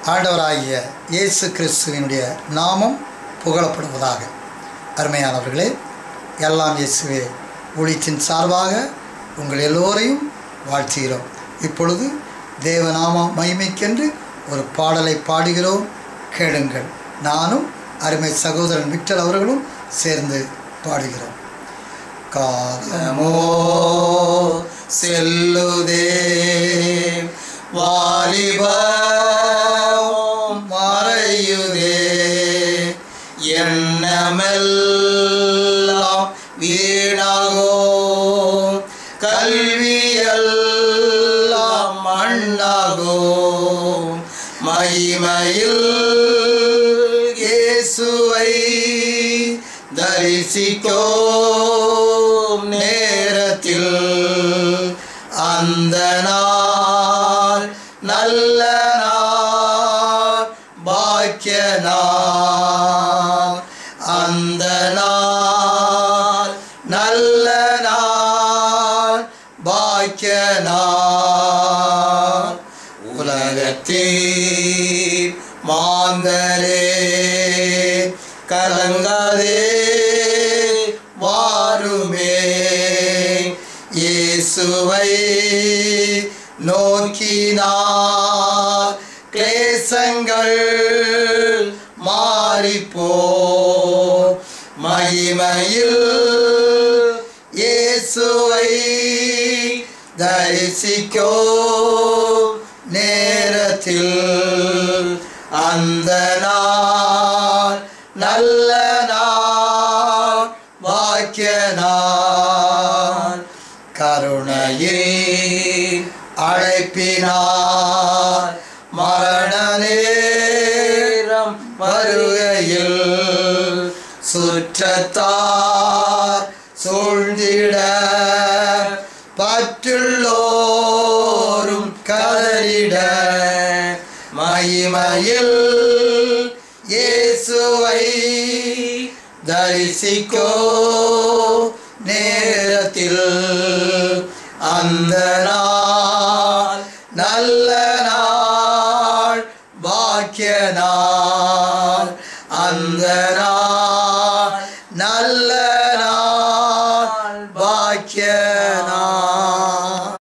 ஆண்டவராகிய இயேசு கிறிஸ்துவினுடைய நாமம் புகழப்படுவதாக அருமையானவர்களே எல்லாம் இயேசுவே ஊழியத்தின் சார்பாக உங்கள் எல்லோரையும் வாழ்த்துகிறோம் இப்பொழுது தேவநாம மகிமைக்கென்று ஒரு பாடலை பாடுகிறோம் கேளுங்கள் நானும் அருமை சகோதரன் விட்டல் அவர்களும் சேர்ந்து பாடுகிறோம் காலமோ செல்லுதே வாலிபம் மறையுதே எண்ணமெல்லாம் வீணாகோ கல்வியெல்லாம் மண்ணாகோ மகிமையில் இயேசுவை தரிசிக்கும் நேரத்தில் அந்த நாள் நல்ல நாள் பாக்கிய நாள் அந்த நாள் நல்ல நாள் பாக்கிய நாள் உலகத்தில் மாந்தரே கலங்காதே வாருமே இயேசுவை நோக்கினார் கிளேசங்கள் மாறிப்போ மகிமையில் இயேசுவை தரிசிக்கோ நேரத்தில் அந்த நாள் நல்ல நாள் வாக்கிய நாள் கருணையில் அழைப்பினார் மரண நேரம் வருகையில் சுற்றத்தார் சூழ்ந்திட பற்றுள்ளோரும் கதறிட மகிமையில் இயேசுவை தரிசிக்கோ நேரத்தில் அந்த நாள் நல்ல நாள் பாக்கிய நாள் அந்த நாள்